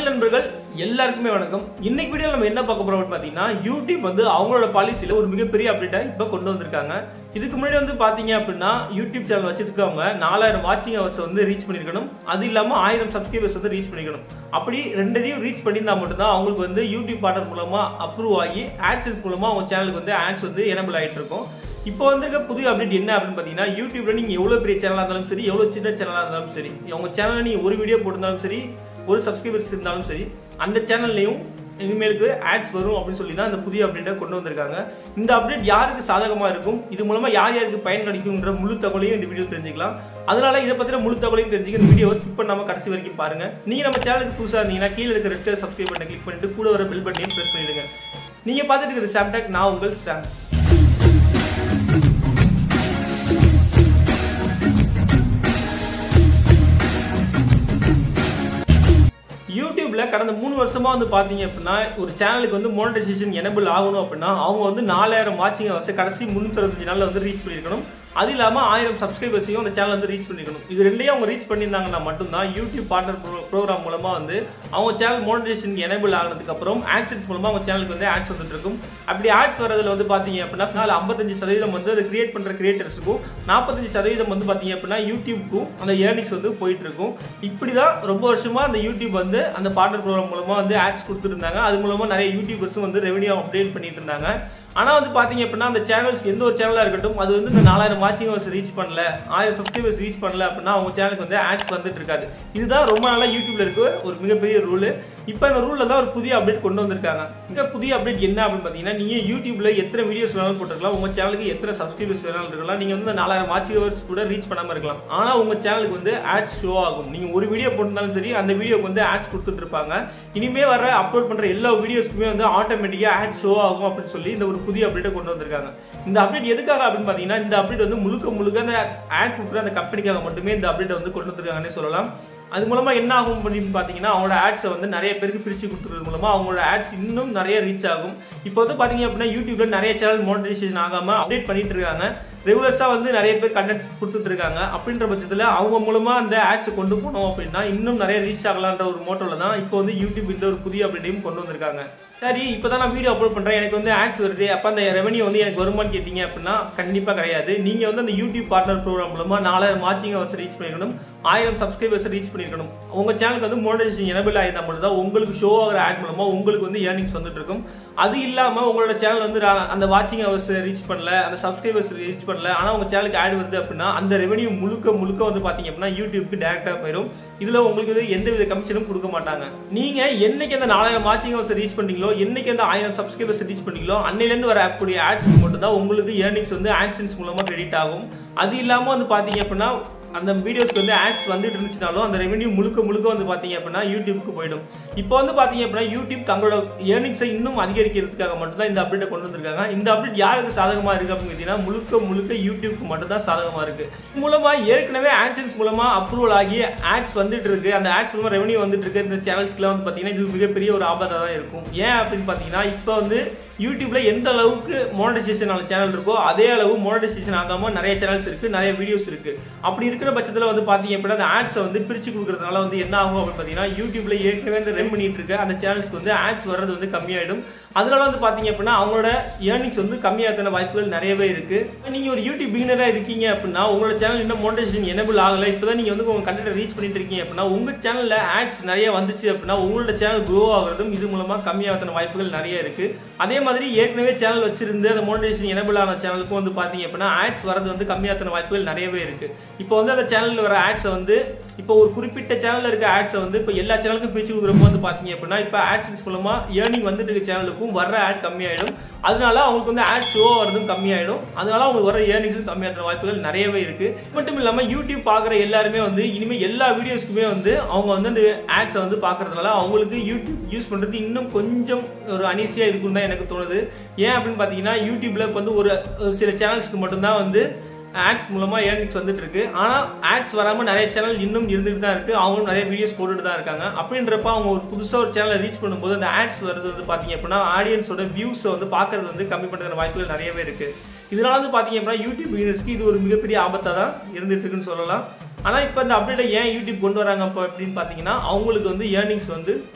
நண்பர்கள் எல்லாருக்குமே வணக்கம் இன்னைக்கு வீடியோ நம்ம என்ன பார்க்க போறோம் அப்படின்னு பாத்தீங்கன்னா யூடியூப் வந்து அவங்களோட பாலிசியில ஒரு மிகப்பெரிய அப்டேட்டா இப்ப கொண்டு வந்திருக்காங்க இதுக்கு முன்னாடி வந்து பாத்தீங்க அப்படின்னா யூடியூப் சேனல் வச்சிருக்கவங்க நாலாயிரம் வாட்சிங் ஹவர்ஸ் வந்து ரீச் பண்ணிருக்கணும் அது இல்லாம ஆயிரம் சப்ஸ்கிரைபர்ஸ் வந்து ரீச் பண்ணிக்கணும் அப்படி ரெண்டதையும் ரீச் பண்ணியிருந்தா மட்டும்தான் அவங்களுக்கு வந்து யூடியூப் பார்ட்னர் மூலமா அப்ரூவ் ஆகி ஆட்சன்ஸ் மூலமா அவங்க சேனலுக்கு வந்து ஆட்ஸ் வந்து எனபிள் ஆயிட்டு இருக்கும் இப்போ வந்திருக்க புதிய அப்டேட் என்ன அப்படின்னு பாத்தீங்கன்னா யூடியூப்ல நீங்க எவ்வளவு பெரிய சேனலா இருந்தாலும் சரி எவ்வளவு சின்ன சேனலா இருந்தாலும் சரி உங்க சேனல்ல நீங்க ஒரு வீடியோ போட்டிருந்தாலும் சரி ஒரு சப்ஸ்கிரைபர்ஸ் இருந்தாலும் சரி அந்த சேனல்லையும் இனிமேலுக்கு ஆட்ஸ் வரும் அப்படின்னு சொல்லி தான் இந்த புதிய அப்டேட்டை கொண்டு வந்திருக்காங்க இந்த அப்டேட் யாருக்கு சாதகமா இருக்கும் இது மூலமா யார் யாருக்கு பயன் கிடைக்கும்ன்ற முழு தகவலையும் இந்த வீடியோ தெரிஞ்சுக்கலாம் அதனால இதை பத்தின முழு தகவலையும் தெரிஞ்சுக்க இந்த வீடியோ ஸ்கிப் பண்ணாம கடைசி வரைக்கும் பாருங்க நீங்க நம்ம சேனலுக்கு புதுசா இருந்தீங்கன்னா கீழே இருக்க ரெட் சப்ஸ்கிரைப் பண்ணி கிளிக் பண்ணிட்டு கூட வர பெல் பட்டனையும் பிரஸ் பண்ணிடுங்க நீங்க பார்த்துட்டு இருக்கிறது சாம்டாக் நான் உங்கள் சாம் யூடியூப்ல கடந்த மூணு வருஷமா வந்து பாத்தீங்க அப்படின்னா ஒரு சேனலுக்கு வந்து மோனடைசேஷன் எனபிள் ஆகணும் அப்படின்னா அவங்க வந்து நாலாயிரம் வாட்சிங் ஹவர்ஸ் கடைசி முன்னூத்தி அறுபத்தஞ்சு நாள்ல வந்து ரீச் பண்ணிருக்கணும் அது இல்லாம ஆயிரம் சப்ஸ்கிரைபர்ஸையும் அந்த சேனல் வந்து ரீச் பண்ணிருக்கணும் இது ரெண்டையும் அவங்க ரீச் பண்ணியிருந்தாங்கன்னா மட்டும்தான் யூடியூப் பார்ட்னர் ப்ரோக்ராம் மூலமா வந்து அவங்க சேனல் மோனடைசேஷன் எனபிள் ஆனதுக்கு அப்புறம் ஆட்சன்ஸ் மூலமா அவங்க சேனலுக்கு வந்து ஆட்ஸ் வந்துட்டு இருக்கும் அப்படி ஆட்ஸ் வரதுல வந்து பாத்தீங்க அப்படின்னா நாலு ஐம்பத்தஞ்சு சதவீதம் வந்து அதை கிரியேட் பண்ற கிரியேட்டர்ஸுக்கும் நாற்பத்தஞ்சு சதவீதம் வந்து பாத்தீங்க அப்படின்னா யூடியூப்க்கும் அந்த ஏர்னிங்ஸ் வந்து போயிட்டு இருக்கும் இப்படிதான் ரொம்ப வருஷமா அந்த யூடியூப் வந்து அந்த பார்ட்னர் ப்ரோக்ராம் மூலமா வந்து ஆட்ஸ் கொடுத்துருந்தாங்க அது மூலமா நிறைய யூடியூபர்ஸும் வந்து ரெவன்யூ அப்டேட் பண்ணிட்டு இருந்தாங்க ஆனா வந்து பாத்தீங்க அப்படின்னா அந்த சேனல்ஸ் எந்த ஒரு சேனலா இருக்கட்டும் அது வந்து இந்த நாலாயிரம் வாட்சிங் ஹவர்ஸ் ரீச் பண்ணல ஆயிரம் சப்ஸ்கிரைபர்ஸ் ரீச் பண்ணல அப்படின்னா அவங்க சேனலுக்கு வந்து ஆட்ஸ் வந்துட்டு இருக்காது இதுதான் ரொம்ப நாளா யூடியூப்ல இருக்க ஒரு மிகப்பெரிய ரூல் இப்போ இந்த ரூல்ல தான் ஒரு புதிய அப்டேட் கொண்டு வந்திருக்காங்க இந்த புதிய அப்டேட் என்ன அப்படின்னு பாத்தீங்கன்னா நீங்க யூடியூப்ல எத்தனை வீடியோஸ் வேணாலும் போட்டுருக்கலாம் உங்க சேனலுக்கு எத்தனை சப்ஸ்கிரைபர்ஸ் வேணாலும் இருக்கலாம் நீங்க வந்து நாலாயிரம் வாட்சிங் ஹவர்ஸ் கூட ரீச் பண்ணாம இருக்கலாம் ஆனா உங்க சேனலுக்கு வந்து ஆட்ஸ் ஷோ ஆகும் நீங்க ஒரு வீடியோ போட்டிருந்தாலும் சரி அந்த வீடியோக்கு வந்து ஆட்ஸ் கொடுத்துட்டு இருப்பாங்க இனிமே வர அப்லோட் பண்ற எல்லா வீடியோஸ்க்குமே வந்து ஆட்டோமேட்டிக்கா ஆட் ஷோ ஆகும் அப்படின்னு சொல்லி இந்த ஒரு புதிய அப்டேட்டை கொண்டு வந்திருக்காங்க இந்த அப்டேட் எதுக்காக அப்படின்னு பாத்தீங்கன்னா இந்த அப்டேட் வந்து முழுக்க முழுக்க அந்த ஆட் கொடுக்குற அந்த கம்பெனிக்காக மட்டுமே இந்த அப்டேட் வந்து கொண்டு வந்திருக்காங்கன்னு சொல்லலாம் அது மூலமா என்ன ஆகும் அப்படின்னு பாத்தீங்கன்னா அவங்களோட ஆட்ஸை வந்து நிறைய பேருக்கு பிரிச்சு கொடுத்துறது மூலமா அவங்களோட ஆட்ஸ் இன்னும் நிறைய ரீச் ஆகும் இப்போ வந்து பாத்தீங்க அப்படின்னா யூடியூப்ல நிறைய சேனல் மோனடைசேஷன் ஆகாம அப்டேட் பண்ணிட்டு இருக்காங்க ரெகுலர்ஸா வந்து நிறைய பேர் கண்டென்ட் கொடுத்துட்டு இருக்காங்க அப்படின்ற பட்சத்துல அவங்க மூலமா அந்த ஆட்ஸ் கொண்டு போனோம் அப்படின்னா இன்னும் நிறைய ரீச் ஆகலான்ற ஒரு மோட்டோல தான் இப்போ வந்து யூடியூப் இந்த ஒரு புதிய அப்டேட்டையும் கொண்டு வந்திருக்காங்க சரி இப்பதான் நான் வீடியோ அப்லோட் பண்றேன் எனக்கு வந்து ஆட்ஸ் வருது அப்ப அந்த ரெவன்யூ வந்து எனக்கு வருமானு கேட்டீங்க அப்படின்னா கண்டிப்பா கிடையாது நீங்க வந்து அந்த யூடியூப் பார்ட்னர் ப்ரோக்ராம் மூலமா நாலாயிரம் வாட்சிங் ஹவர்ஸ் ரீச் பண்ணிருக்கணும் ஆயிரம் சப்ஸ்கிரைபர்ஸ் ரீச் பண்ணிருக்கணும் உங்க சேனலுக்கு வந்து மோனடைசேஷன் எனபிள் ஆயிருந்தா மட்டும் தான் உங்களுக்கு ஷோ ஆகிற ஆட் மூலமா உங்களுக்கு வந்து ஏர்னிங்ஸ் வந்துட்டு இருக்கும் அது இல்லாம உங்களோட சேனல் வந்து அந்த வாட்சிங் ஹவர்ஸ் ரீச் பண்ணல அந்த சப்ஸ்கிரைபர்ஸ் ரீச் பண்ணல ஆனா உங்க சேனலுக்கு ஆட் வருது அப்படின்னா அந்த ரெவன்யூ முழுக்க முழுக்க வந்து பாத்தீங்க அப்படின்னா யூடியூப்க்கு டேரக்டா போயிடும் இதுல உங்களுக்கு வந்து எந்த வித கமிஷனும் கொடுக்க மாட்டாங்க நீங்க என்னைக்கு அந்த நாலாயிரம் வாட்சிங் ஹவர்ஸ் ரீச் பண்ணீங்களோ என்னைக்கு அந்த ஆயிரம் சப்ஸ்கிரைபர்ஸ் ரீச் பண்ணீங்களோ அன்னையில இருந்து வர கூடிய ஆட்ஸ் மட்டும் தான் உங்களுக்கு ஏர்னிங்ஸ் வந்து ஆட்சன்ஸ் மூலமா கிரெடிட் ஆகும் அது இல்லாம வந்து பாத்தீங்க அப்படின்னா அந்த வீடியோஸ்க்கு வந்து ஆட்ஸ் வந்துட்டு இருந்துச்சுனாலும் அந்த ரெவன்யூ முழுக்க முழுக்க வந்து பாத்தீங்க அப்படின்னா யூடியூப்க்கு போயிடும் இப்போ வந்து பாத்தீங்க அப்படின்னா யூடியூப் தங்களோட ஏர்னிங்ஸை இன்னும் அதிகரிக்கிறதுக்காக மட்டும் தான் இந்த அப்டேட்டை கொண்டு வந்திருக்காங்க இந்த அப்டேட் யாருக்கு சாதகமா இருக்கு அப்படின்னு கேட்டீங்கன்னா முழுக்க முழுக்க யூடியூப்க்கு மட்டும் தான் சாதகமா இருக்கு மூலமா ஏற்கனவே ஆட்சன்ஸ் மூலமா அப்ரூவல் ஆகி ஆட்ஸ் வந்துட்டு இருக்கு அந்த ஆட்ஸ் மூலமா ரெவன்யூ வந்துட்டு இருக்கு இந்த சேனல்ஸ்க்குலாம் வந்து பாத்தீங்கன்னா இது மிகப்பெரிய ஒரு ஆபத்தா தான் இருக்கும் ஏன் அப்படின்னு பாத்தீங்கன்னா இப்போ வந்து யூடியூப்ல எந்த அளவுக்கு மோனடைசேஷன் ஆன சேனல் இருக்கோ அதே அளவு மோனடைசேஷன் ஆகாம நிறைய சேனல்ஸ் இருக்கு நிறைய வீடியோஸ் இருக்கு அப்படி இருக்கிற பட்சத்துல வந்து பாத்தீங்க அப்படின்னா அந்த ஆட்ஸை வந்து பிரிச்சு கொடுக்கறதுனால வந்து என்ன ஆகும் அப்படின்னு பாத்தீங்கன்னா யூடியூப்ல ஏற்கனவே இந்த ரெம் பண்ணிட்டு இருக்க அந்த சேனல்ஸ்க்கு வந்து ஆட்ஸ் வர்றது வந்து கம்மியாயிடும் அதனால வந்து பாத்தீங்க அப்படின்னா அவங்களோட ஏர்னிங்ஸ் வந்து கம்மியாகிற வாய்ப்புகள் நிறையவே இருக்கு நீங்க ஒரு யூடியூப் பிகினரா இருக்கீங்க அப்படின்னா உங்களோட சேனல் இன்னும் மோனடைசேஷன் எனபிள் ஆகல இப்பதான் நீங்க வந்து உங்க கண்டென்ட் ரீச் பண்ணிட்டு இருக்கீங்க அப்படின்னா உங்க சேனல்ல ஆட்ஸ் நிறைய வந்துச்சு அப்படின்னா உங்களோட சேனல் க்ரோ ஆகுறதும் இது மூலமா கம்மியாகிற வாய்ப்புகள் நிறைய இருக்கு அதே மாதிரி ஏற்கனவே சேனல் வச்சிருந்து அந்த மோனடைசேஷன் எனபிள் ஆன சேனலுக்கும் வந்து பாத்தீங்க அப்படின்னா ஆட்ஸ் வரது வந்து கம்மியாகிற வாய்ப்புகள் நிறையவே இருக்கு இப்போ வந்து அந்த சேனல்ல வர ஆட்ஸை வந்து இப்போ ஒரு குறிப்பிட்ட சேனல்ல இருக்க ஆட்ஸை வந்து இப்போ எல்லா சேனலுக்கும் பிரிச்சு கொடுக்குறப்போ வந்து பாத்தீங்க அப்படின்னா இப்போ ஆட்ஸ் மூலமா ஏர்னிங் வந்துட்டு இருக்க சேனலுக்கும் வர்ற ஆட் கம்மியாயிடும் அதனால அவங்களுக்கு வந்து ஆட் ஷோ வரதும் கம்மியாயிடும் அதனால அவங்களுக்கு வர ஏர்னிங்ஸ் கம்மியாகிற வாய்ப்புகள் நிறையவே இருக்கு மட்டும் இல்லாம யூடியூப் பாக்குற எல்லாருமே வந்து இனிமே எல்லா வீடியோஸ்க்குமே வந்து அவங்க வந்து அந்த ஆட்ஸை வந்து பாக்குறதுனால அவங்களுக்கு யூடியூப் யூஸ் பண்றது இன்னும் கொஞ்சம் ஒரு அனீசியா இருக்குன்னு தான் எனக்கு தோணுது ஏன் அப்படின்னு பாத்தீங்கன்னா யூடியூப்ல இப்ப வந்து ஒரு ஒரு சில சேனல்ஸ்க்கு மட்டும்தான் வந்து ஆட்ஸ் மூலமா ஏர்னிங்ஸ் வந்துட்டு இருக்கு ஆனா ஆட்ஸ் வராம நிறைய சேனல் இன்னும் இருந்துட்டு தான் இருக்கு அவங்களும் நிறைய வீடியோஸ் போட்டுட்டு தான் இருக்காங்க அப்படின்றப்ப அவங்க ஒரு புதுசா ஒரு சேனலை ரீச் பண்ணும்போது அந்த ஆட்ஸ் வருது வந்து பாத்தீங்க அப்படின்னா ஆடியன்ஸோட வியூஸ் வந்து பாக்குறது வந்து கம்மி பண்ற வாய்ப்புகள் நிறையவே இருக்கு இதனால வந்து பாத்தீங்க அப்படின்னா யூடியூப் பிசினஸ்க்கு இது ஒரு மிகப்பெரிய ஆபத்தா தான் இருந்துட்டு இருக்குன்னு சொல்லலாம் ஆனா இப்ப இந்த அப்டேட்டை ஏன் யூடியூப் கொண்டு வராங்க அப்ப அப்படின்னு பாத்தீங்கன்னா அவங்களுக்கு வந்து ஏர்னிங்ஸ் வந்து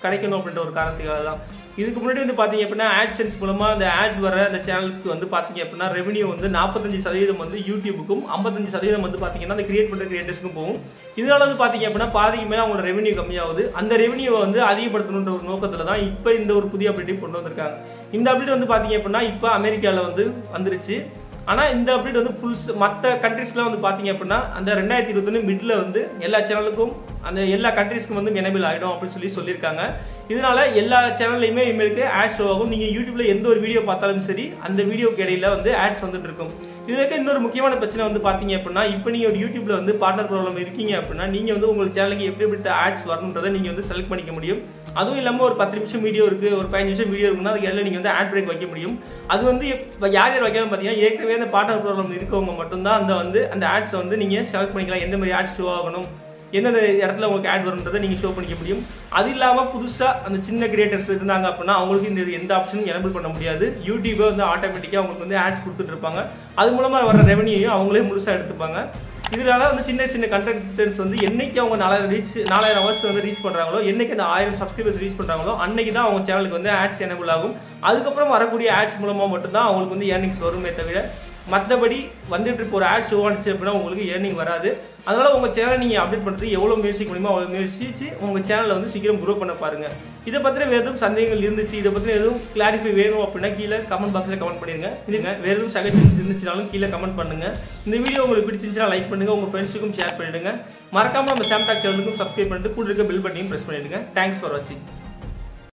கிடைக்கணும் அப்படின்ற ஒரு காரணத்துக்காக தான் இதுக்கு முன்னாடி வந்து பாத்தீங்க அப்படின்னா ஆட்சன்ஸ் மூலமா அந்த ஆட் வர அந்த சேனலுக்கு வந்து பாத்தீங்க அப்படின்னா ரெவன்யூ வந்து நாற்பத்தஞ்சு சதவீதம் வந்து யூடியூபுக்கும் ஐம்பத்தஞ்சு சதவீதம் வந்து பாத்தீங்கன்னா அந்த கிரியேட் பண்ற கிரியேட்டர்ஸ்க்கும் போகும் இதனால வந்து பாத்தீங்க அப்படின்னா பாதிக்கு மேல அவங்களோட ரெவன்யூ கம்மியாகுது அந்த ரெவன்யூவை வந்து அதிகப்படுத்தணுன்ற ஒரு நோக்கத்துல தான் இப்போ இந்த ஒரு புதிய அப்டேட் கொண்டு வந்திருக்காங்க இந்த அப்டேட் வந்து பாத்தீங்க அப்படின்னா இப்போ அமெரிக்கால வந்து வந்துருச்சு ஆனா இந்த அப்டேட் வந்து ஃபுல் மற்ற கண்ட்ரீஸ்க்குலாம் வந்து பாத்தீங்க அப்படின்னா அந்த ரெண்டாயிரத்தி இருபத்தொன்னு மிட்ல வந்து எல்லா சேனலுக்கும் அந்த எல்லா கண்ட்ரீஸ்க்கும் வந்து எனபிள் ஆயிடும் அப்படின்னு சொல்லி சொல்லியிருக்காங்க இதனால எல்லா சேனல்லையுமே இனிமேலுக்கு ஆட் ஷோ ஆகும் நீங்க யூடியூப்ல எந்த ஒரு வீடியோ பார்த்தாலும் சரி அந்த வீடியோக்கு இடையில வந்து ஆட்ஸ் வந்துட்டு இருக்கும் இதுக்கு இன்னொரு முக்கியமான பிரச்சனை வந்து பாத்தீங்க அப்படின்னா இப்போ நீங்க ஒரு யூடியூப்ல வந்து பார்ட்னர் ப்ராப்ளம் இருக்கீங்க அப்படின்னா நீங்க வந்து உங்க சேனலுக்கு எப்படி எப்படி ஆட்ஸ் வரணுன்றதை நீங்க வந்து செலக்ட் பண்ணிக்க முடியும் அதுவும் இல்லாம ஒரு பத்து நிமிஷம் வீடியோ இருக்கு ஒரு பதினஞ்சு நிமிஷம் வீடியோ இருக்குன்னா அதுக்கு இடையில நீங்க வந்து ஆட் பிரேக் வைக்க முடியும் அது வந்து இப்ப யார் யார் வைக்காம பாத்தீங்கன்னா ஏற்கனவே அந்த பார்ட்னர் ப்ராப்ளம் இருக்கவங்க மட்டும்தான் அந்த வந்து அந்த ஆட்ஸ் வந்து நீங்க செலக்ட் பண்ணிக்கலாம் எந்த மாதிரி ஆட்ஸ் ஷோ ஆகணும் எந்தெந்த இடத்துல உங்களுக்கு ஆட் வரும்ன்றதை நீங்க ஷோ பண்ணிக்க முடியும் அது இல்லாம புதுசா அந்த சின்ன கிரியேட்டர்ஸ் இருந்தாங்க அப்படின்னா அவங்களுக்கு இந்த எந்த ஆப்ஷனும் எனபிள் பண்ண முடியாது யூடியூபே வந்து ஆட்டோமேட்டிக்கா அவங்களுக்கு வந்து ஆட்ஸ் கொடுத்துட்டு இருப்பாங்க அது மூலமா வர ரெவன்யூயும் அவங்களே முழுசா எடுத்துப்பாங்க இதனால வந்து சின்ன சின்ன கண்டென்ட்ஸ் வந்து என்னைக்கு அவங்க நாலாயிரம் ரீச் நாலாயிரம் ஹவர்ஸ் வந்து ரீச் பண்றாங்களோ என்னைக்கு அந்த ஆயிரம் சப்ஸ்கிரைபர்ஸ் ரீச் பண்றாங்களோ அன்னைக்கு தான் அவங்க சேனலுக்கு வந்து ஆட்ஸ் எனபிள் ஆகும் அதுக்கப்புறம் வரக்கூடிய ஆட்ஸ் மூலமா மட்டும்தான் அவங்களுக்கு வந்து ஏர்னிங்ஸ் வருமே தவிர மற்றபடி வந்துட்டு இருக்க ஒரு ஆட் ஷோ ஆனிச்சு அப்படின்னா உங்களுக்கு ஏர்னிங் வராது அதனால உங்க சேனல் நீங்க அப்டேட் பண்றது எவ்வளவு முயற்சிக்க முடியுமோ அவ்வளவு முயற்சிச்சு உங்க சேனலை வந்து சீக்கிரம் குரோ பண்ண பாருங்க இதை பத்தின வேற எதுவும் சந்தேகங்கள் இருந்துச்சு இதை பத்தின எதுவும் கிளாரிஃபை வேணும் அப்படின்னா கீழே கமெண்ட் பாக்ஸ்ல கமெண்ட் பண்ணிருங்க இதுங்க வேற எதுவும் சஜஷன்ஸ் இருந்துச்சுனாலும் கீழே கமெண்ட் பண்ணுங்க இந்த வீடியோ உங்களுக்கு பிடிச்சிருந்துச்சுன்னா லைக் பண்ணுங்க உங்க ஃப்ரெண்ட்ஸுக்கும் ஷேர் பண்ணிடுங்க மறக்காம நம்ம சாம்டாக் சேனலுக்கும் சப்ஸ்கிரைப் பண்ணிட்டு கூட இருக்க பெல் பட்டனையும் பிரஸ் பண்ணிடுங்க தேங்க்ஸ் ஃபார் வாட்சிங்